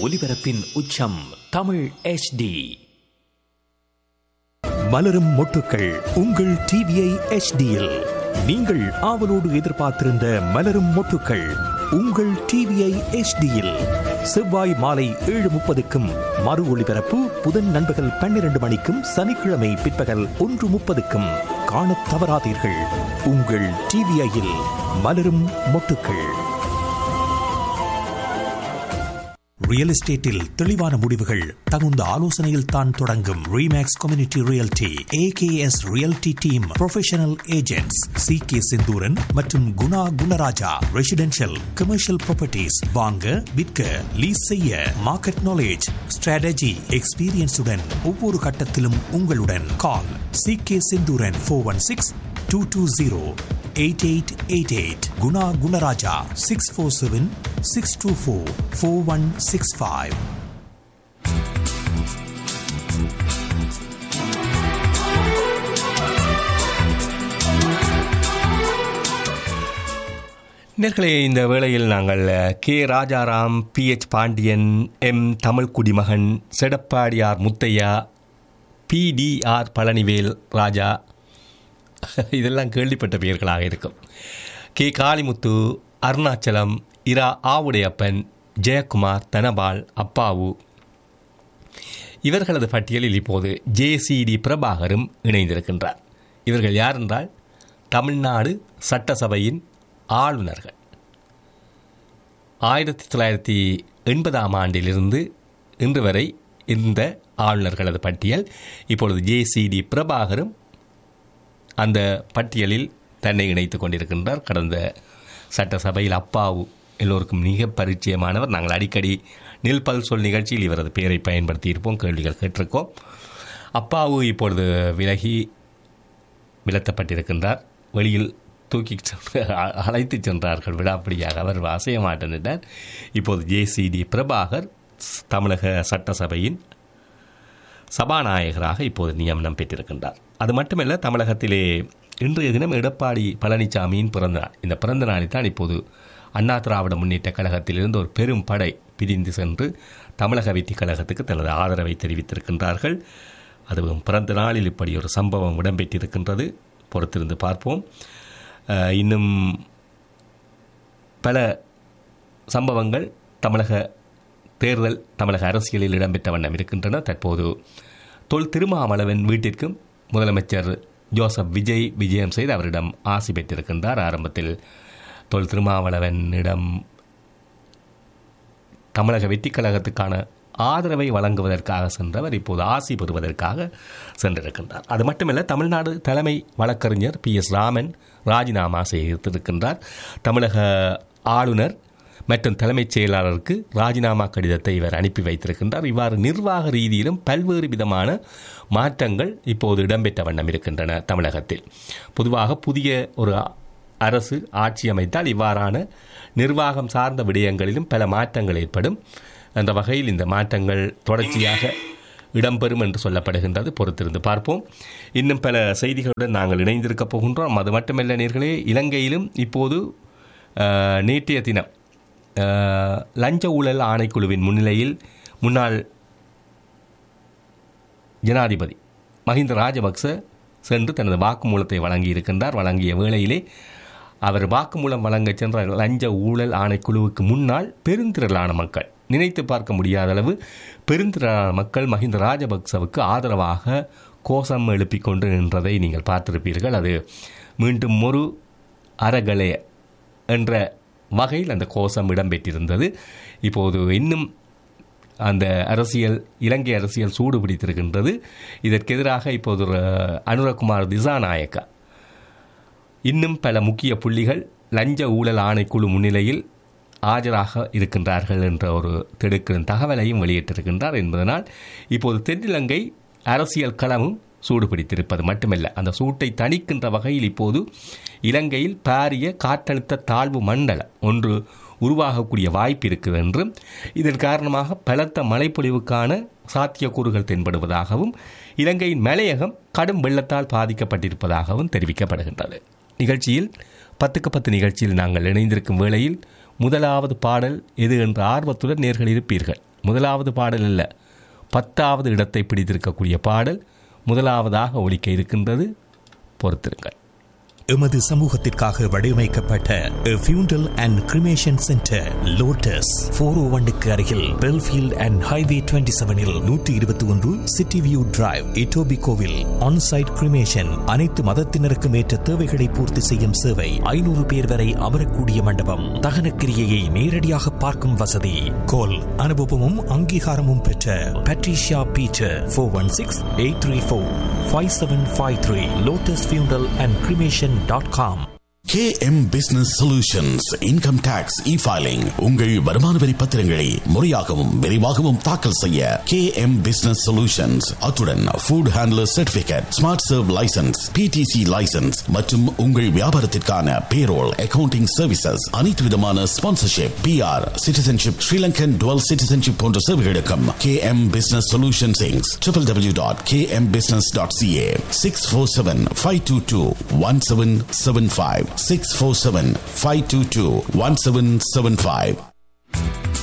ஒலிபரப்பின் உச்சம் தமிழ் HD மலரும் மொட்டுக்கள் உங்கள் டிவியை எச்டியில் நீங்கள் ஆவலோடு எதிர்பார்த்திருந்த மலரும் மொட்டுக்கள் உங்கள் டிவியை எச்டியில் செவ்வாய் மாலை ஏழு முப்பதுக்கும் மறு ஒளிபரப்பு புதன் நண்பகல் பன்னிரண்டு மணிக்கும் சனிக்கிழமை பிற்பகல் ஒன்று முப்பதுக்கும் காணத் தவறாதீர்கள் உங்கள் டிவிஐயில் மலரும் மொட்டுக்கள் ரியல் எஸ்டேட்டில் தெளிவான முடிவுகள் தகுந்த ஆலோசனையில் தான் தொடங்கும் Remax community realty AKS realty team professional agents C K Senthooran மற்றும் Guna Gunaraja residential commercial properties வாங்க விற்க லீஸ் செய்ய மார்க்கெட் நாலேஜ் ஸ்ட்ராட்டஜி எக்ஸ்பீரியன்ஸுடன் ஒவ்வொரு கட்டத்திலும் உங்களுடன் call C K Senthuran four one six two two zero eight eight eight eight Guna Gunaraja six four seven six two four four one six five நேர்களே இந்த வேளையில் நாங்கள் K Rajaram P H Pandian M Tamil Kudimagan Sedappadiyar Muthiah PTR Palanivel Raja இதெல்லாம் கேள்விப்பட்ட பெயர்களாக இருக்கும் கே காளிமுத்து அருணாச்சலம் இரா ஆவுடையப்பன் ஜெயக்குமார் தனபால் அப்பாவு இவர்களது பட்டியலில் இப்போது ஜேசிடி பிரபாகரும் இணைந்திருக்கின்றார் இவர்கள் யார் என்றால் தமிழ்நாடு சட்டசபையின் ஆளுநர்கள் ஆயிரத்தி தொள்ளாயிரத்தி எண்பதாம் ஆண்டிலிருந்து இன்று வரை இந்த ஆளுநர்களது பட்டியல் இப்பொழுது ஜேசிடி பிரபாகரும் அந்த பட்டியலில் தன்னை இணைத்துக் கொண்டிருக்கின்றார் கடந்த சட்டசபையில் அப்பாவு எல்லோருக்கும் மிக பரிச்சயமானவர் நாங்கள் அடிக்கடி நில்பல் சொல் நிகழ்ச்சியில் இவரது பெயரை பயன்படுத்தியிருப்போம் கேள்விகள் கேட்டிருக்கோம் அப்பாவு இப்பொழுது விலகி விலத்தப்பட்டிருக்கின்றார் வெளியில் தூக்கி சென்று அழைத்து சென்றார்கள் விடாப்பிடியாக அவர் அசைய மாட்டேன்ட்டார் இப்போது ஜேசிடி பிரபாகர் தமிழக சட்டசபையின் சபாநாயகராக இப்போது நியமனம் பெற்றிருக்கின்றார் அது மட்டுமல்ல தமிழகத்திலே இன்றைய தினம் எடப்பாடி பழனிசாமியின் பிறந்த நாள் இந்த பிறந்த நாளில் தான் இப்போது அண்ணா திராவிட முன்னேற்ற கழகத்திலிருந்து ஒரு பெரும் படை பிரிந்து சென்று தமிழக வெற்றி கழகத்துக்கு தனது ஆதரவை தெரிவித்திருக்கின்றார்கள் அதுவும் பிறந்த நாளில் இப்படி ஒரு சம்பவம் இடம்பெற்றிருக்கின்றது பொறுத்திருந்து பார்ப்போம் இன்னும் பல சம்பவங்கள் தமிழக தேர்தல் தமிழக அரசியலில் இடம்பெற்ற வண்ணம் இருக்கின்றன தற்போது தொல் திருமாவளவன் வீட்டிற்கும் முதலமைச்சர் ஜோசப் விஜய் விஜயம் செய்து அவரிடம் ஆசி பெற்றிருக்கின்றார் ஆரம்பத்தில் தொல் திருமாவளவனிடம் தமிழக வெற்றி கழகத்துக்கான ஆதரவை வழங்குவதற்காக சென்றவர் இப்போது ஆசி பெறுவதற்காக சென்றிருக்கின்றார் அது மட்டுமல்ல தமிழ்நாடு தலைமை வழக்கறிஞர் பி எஸ் ராமன் ராஜினாமா செய்திருக்கின்றார் தமிழக ஆளுநர் மற்றும் தலைமைச் செயலாளருக்கு ராஜினாமா கடிதத்தை இவர் அனுப்பி வைத்திருக்கின்றார் இவ்வாறு நிர்வாக ரீதியிலும் பல்வேறு விதமான மாற்றங்கள் இப்போது இடம்பெற்ற வண்ணம் இருக்கின்றன தமிழகத்தில் பொதுவாக புதிய ஒரு அரசு ஆட்சி அமைத்தால் இவ்வாறான நிர்வாகம் சார்ந்த விடயங்களிலும் பல மாற்றங்கள் ஏற்படும் அந்த வகையில் இந்த மாற்றங்கள் தொடர்ச்சியாக இடம்பெறும் என்று சொல்லப்படுகின்றது பொறுத்திருந்து பார்ப்போம் இன்னும் பல செய்திகளுடன் நாங்கள் இணைந்திருக்க போகின்றோம் அது மட்டுமல்ல நேர்களே இலங்கையிலும் இப்போது நேற்றைய தினம் லஞ்ச ஊழல் ஆணைக்குழுவின் முன்னிலையில் முன்னாள் ஜனாதிபதி மஹிந்த ராஜபக்ச சென்று தனது வாக்குமூலத்தை வழங்கியிருக்கின்றார் வழங்கிய வேளையிலே அவர் வாக்குமூலம் வழங்க சென்ற லஞ்ச ஊழல் ஆணைக்குழுவுக்கு முன்னால் பெருந்திரளான மக்கள் நினைத்து பார்க்க முடியாத அளவு பெருந்திரளான மக்கள் மஹிந்த ராஜபக்சவுக்கு ஆதரவாக கோஷம் எழுப்பிக் கொண்டு நின்றதை நீங்கள் பார்த்திருப்பீர்கள் அது மீண்டும் ஒரு அறகலைய என்ற வகையில் அந்த கோஷம் இடம்பெற்றிருந்தது இப்போது இன்னும் அந்த அரசியல் இலங்கை அரசியல் சூடு பிடித்திருக்கின்றது இதற்கு எதிராக இப்போது அனுரகுமார் திசாநாயக்கா இன்னும் பல முக்கிய புள்ளிகள் லஞ்ச ஊழல் ஆணைக்குழு முன்னிலையில் ஆஜராக இருக்கின்றார்கள் என்ற ஒரு திடுக்கிடும் தகவலையும் வெளியிட்டிருக்கின்றார் என்பதனால் இப்போது தென்னிலங்கை அரசியல் களமும் சூடு பிடித்திருப்பது மட்டுமல்ல அந்த சூட்டை தணிக்கின்ற வகையில் இப்போது இலங்கையில் பாரிய காற்றழுத்த தாழ்வு மண்டலம் ஒன்று உருவாகக்கூடிய வாய்ப்பு இருக்குது என்றும் இதன் காரணமாக பலத்த மழைப்பொழிவுக்கான சாத்தியக்கூறுகள் தென்படுவதாகவும் இலங்கையின் மலையகம் கடும் வெள்ளத்தால் பாதிக்கப்பட்டிருப்பதாகவும் தெரிவிக்கப்படுகின்றது நிகழ்ச்சியில் பத்துக்கு பத்து நிகழ்ச்சியில் நாங்கள் இணைந்திருக்கும் வேளையில் முதலாவது பாடல் எது என்ற ஆர்வத்துடன் நேர்கள் இருப்பீர்கள் முதலாவது பாடல் அல்ல பத்தாவது இடத்தை பிடித்திருக்கக்கூடிய பாடல் முதலாவதாக ஒலிக்க இருக்கின்றது பொறுத்திருங்கள் எமது சமூகத்திற்காக வடிவமைக்கப்பட்ட funeral and cremation centre Lotus four O ஒன்னுக்கு அருகில் பெல்ஃபீல்ட் அண்ட் ஹைவே டுவெண்ட்டி செவனில் நூற்றி இருபத்தி ஒன்று சிட்டி வியூ டிரைவ் இட்டோபி கோவில் ஆன்சைட் கிரிமேஷன் அனைத்து மதத்தினருக்கும் ஏற்ற தேவைகளை பூர்த்தி செய்யும் சேவை ஐநூறு பேர் வரை அமரக்கூடிய மண்டபம் தகன கிரியையை நேரடியாக பார்க்கும் வசதி கோல் அனுபவமும் அங்கீகாரமும் பெற்ற Patricia Peter four one six eight three four five seven five three Lotus funeral and cremation dot com KM Business Solutions Income Tax E-Filing உங்கள் வருமான வரி பத்திரங்களை முறையாகவும் விரைவாகவும் தாக்கல் செய்ய KM Business Solutions அத்துடன் food handler certificate smart serve licence PTC licence மற்றும் உங்கள் வியாபாரத்திற்கான பேரோல் அக்கவுண்டிங் சர்வீசஸ் அனைத்து விதமான sponsorship PR citizenship Sri Lankan dual citizenship போன்ற சேவைகளுக்கும் KM Business Solutions Inc. www.kmbusiness.ca 647-522-1775 647-522-1775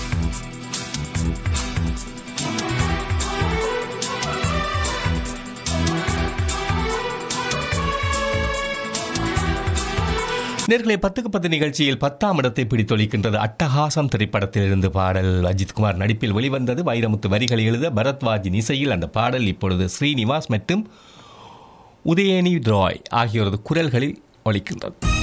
நேர்களை பத்துக்கு பத்து நிகழ்ச்சியில் பத்தாம் இடத்தை பிடித்தொழிக்கின்றது அட்டகாசம் திரைப்படத்திலிருந்து பாடல் அஜித்குமார் நடிப்பில் வெளிவந்தது வைரமுத்து வரிகளை எழுத பரத்வாஜின் இசையில் அந்த பாடல் இப்பொழுது ஸ்ரீனிவாஸ் மற்றும் உதயனி ராய் ஆகியோரது குரல்களில் ஒலிக்கின்றது